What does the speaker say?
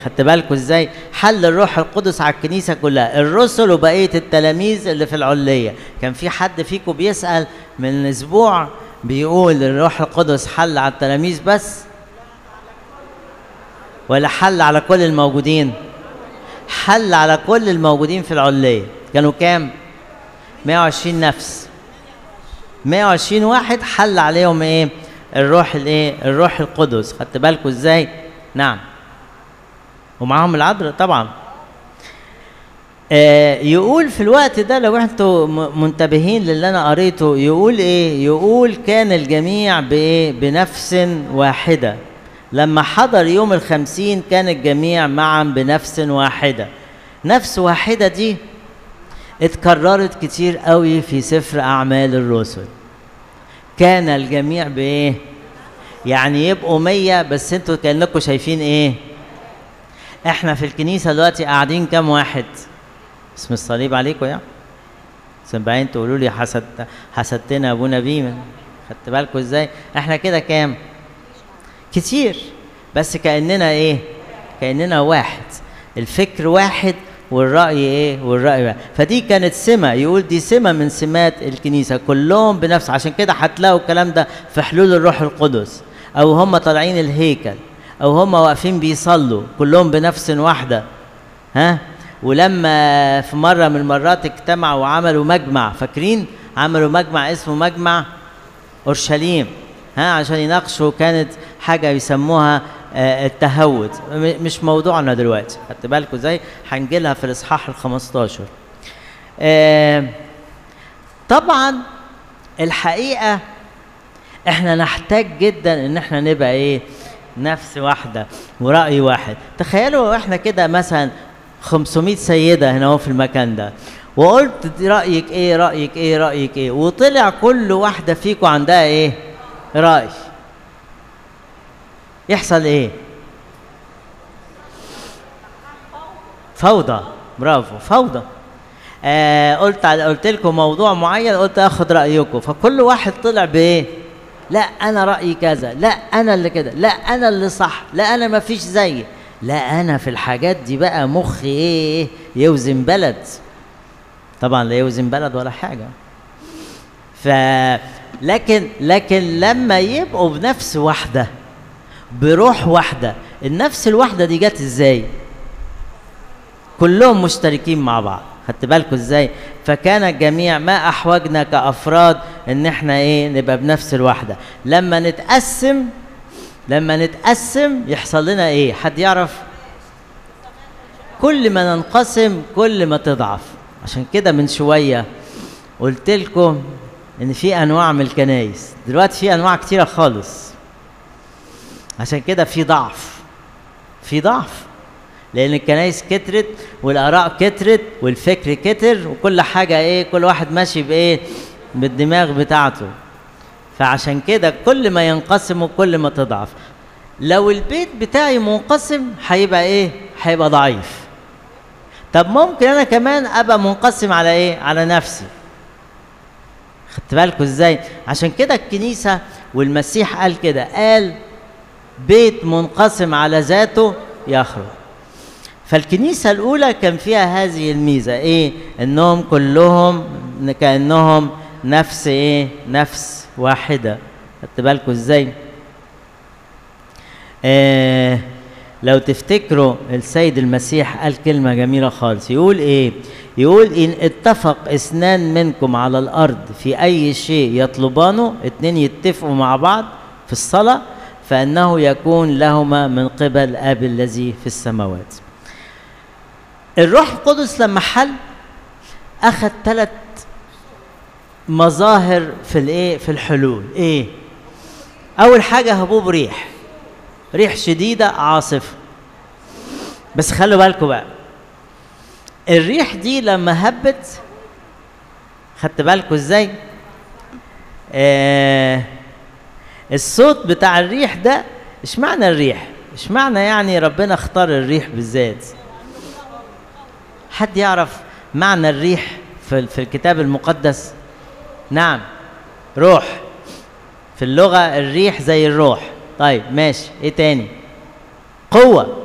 خدت بالكم ازاي حل الروح القدس على الكنيسه كلها الرسل وبقيه التلاميذ اللي في العليه كان في حد فيكم بيسال من اسبوع بيقول الروح القدس حل على التلاميذ بس ولا حل على كل الموجودين حل على كل الموجودين في العليه كانوا كام 120 نفس 120 واحد حل عليهم ايه الروح الايه الروح القدس خدت بالكم ازاي نعم ومعاهم العذراء طبعا آه يقول في الوقت ده لو انتوا م- منتبهين للي انا قريته يقول ايه يقول كان الجميع بايه بنفس واحده لما حضر يوم الخمسين كان الجميع معا بنفس واحده نفس واحده دي اتكررت كتير قوي في سفر اعمال الرسل كان الجميع بايه يعني يبقوا مية بس انتوا كانكم شايفين ايه احنا في الكنيسه دلوقتي قاعدين كام واحد اسم الصليب عليكم يا سبعين تقولوا لي حسد حسدتنا ابونا بيمن خدت بالكم ازاي احنا كده كام كتير بس كاننا ايه كاننا واحد الفكر واحد والراي ايه والراي واحد فدي كانت سمه يقول دي سمه من سمات الكنيسه كلهم بنفس عشان كده هتلاقوا الكلام ده في حلول الروح القدس او هم طالعين الهيكل او هم واقفين بيصلوا كلهم بنفس واحده ها ولما في مره من المرات اجتمعوا وعملوا مجمع فاكرين عملوا مجمع اسمه مجمع اورشليم ها عشان يناقشوا كانت حاجه بيسموها آه، التهود م- مش موضوعنا دلوقتي خدت بالكم ازاي هنجيلها في الاصحاح ال 15 آه، طبعا الحقيقه احنا نحتاج جدا ان احنا نبقى ايه نفس واحده وراي واحد تخيلوا احنا كده مثلا 500 سيده هنا اهو في المكان ده وقلت دي رايك ايه رايك ايه رايك ايه وطلع كل واحده فيكم عندها ايه راي يحصل ايه فوضى برافو فوضى آه قلت على قلت لكم موضوع معين قلت اخد رايكم فكل واحد طلع بايه لا انا رايي كذا لا انا اللي كده لا انا اللي صح لا انا ما فيش زيي لا انا في الحاجات دي بقى مخي ايه يوزن بلد طبعا لا يوزن بلد ولا حاجه ف لكن لكن لما يبقوا بنفس واحده بروح واحده النفس الواحده دي جت ازاي كلهم مشتركين مع بعض خدت بالكم ازاي فكان الجميع ما احوجنا كافراد ان احنا ايه نبقى بنفس الواحده لما نتقسم لما نتقسم يحصل لنا ايه حد يعرف كل ما ننقسم كل ما تضعف عشان كده من شويه قلت لكم ان في انواع من الكنايس دلوقتي في انواع كتيره خالص عشان كده في ضعف في ضعف لان الكنايس كترت والاراء كترت والفكر كتر وكل حاجه ايه كل واحد ماشي بايه بالدماغ بتاعته فعشان كده كل ما ينقسموا كل ما تضعف لو البيت بتاعي منقسم هيبقى ايه هيبقى ضعيف طب ممكن انا كمان ابقى منقسم على ايه على نفسي خدت بالكم ازاي عشان كده الكنيسه والمسيح قال كده قال بيت منقسم على ذاته يخرج فالكنيسه الاولى كان فيها هذه الميزه ايه انهم كلهم كانهم نفس ايه نفس واحده خدت بالكم ازاي آه لو تفتكروا السيد المسيح قال كلمة جميلة خالص يقول ايه يقول ان اتفق اثنان منكم على الارض في اي شيء يطلبانه اتنين يتفقوا مع بعض في الصلاة فانه يكون لهما من قبل اب الذي في السماوات الروح القدس لما حل اخذ ثلاث مظاهر في الايه في الحلول ايه اول حاجه هبوب ريح ريح شديده عاصفه بس خلوا بالكم بقى الريح دي لما هبت خدت بالكم ازاي آه الصوت بتاع الريح ده اشمعنى الريح اشمعنى يعني ربنا اختار الريح بالذات حد يعرف معنى الريح في, في الكتاب المقدس نعم روح في اللغة الريح زي الروح طيب ماشي ايه تاني قوة